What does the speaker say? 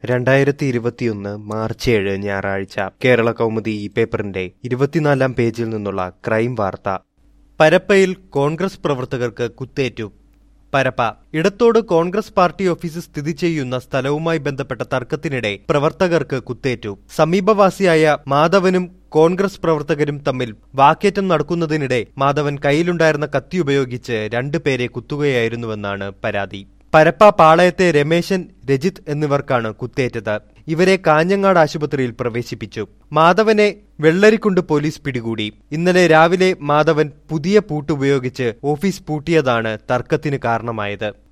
രണ്ടായിരത്തി ഇരുപത്തിയൊന്ന് മാർച്ച് ഏഴ് ഞായറാഴ്ച കേരള കൗമുദി ഈ പേപ്പറിന്റെ ഇരുപത്തിനാലാം പേജിൽ നിന്നുള്ള ക്രൈം വാർത്ത പരപ്പയിൽ കോൺഗ്രസ് പ്രവർത്തകർക്ക് കുത്തേറ്റു പരപ്പ ഇടത്തോട് കോൺഗ്രസ് പാർട്ടി ഓഫീസ് സ്ഥിതി ചെയ്യുന്ന സ്ഥലവുമായി ബന്ധപ്പെട്ട തർക്കത്തിനിടെ പ്രവർത്തകർക്ക് കുത്തേറ്റു സമീപവാസിയായ മാധവനും കോൺഗ്രസ് പ്രവർത്തകരും തമ്മിൽ വാക്കേറ്റം നടക്കുന്നതിനിടെ മാധവൻ കയ്യിലുണ്ടായിരുന്ന കത്തി ഉപയോഗിച്ച് രണ്ടുപേരെ കുത്തുകയായിരുന്നുവെന്നാണ് പരാതി പരപ്പ പാളയത്തെ രമേശൻ രജിത് എന്നിവർക്കാണ് കുത്തേറ്റത് ഇവരെ കാഞ്ഞങ്ങാട് ആശുപത്രിയിൽ പ്രവേശിപ്പിച്ചു മാധവനെ വെള്ളരിക്കുണ്ട് പോലീസ് പിടികൂടി ഇന്നലെ രാവിലെ മാധവൻ പുതിയ പൂട്ടുപയോഗിച്ച് ഓഫീസ് പൂട്ടിയതാണ് തർക്കത്തിന് കാരണമായത്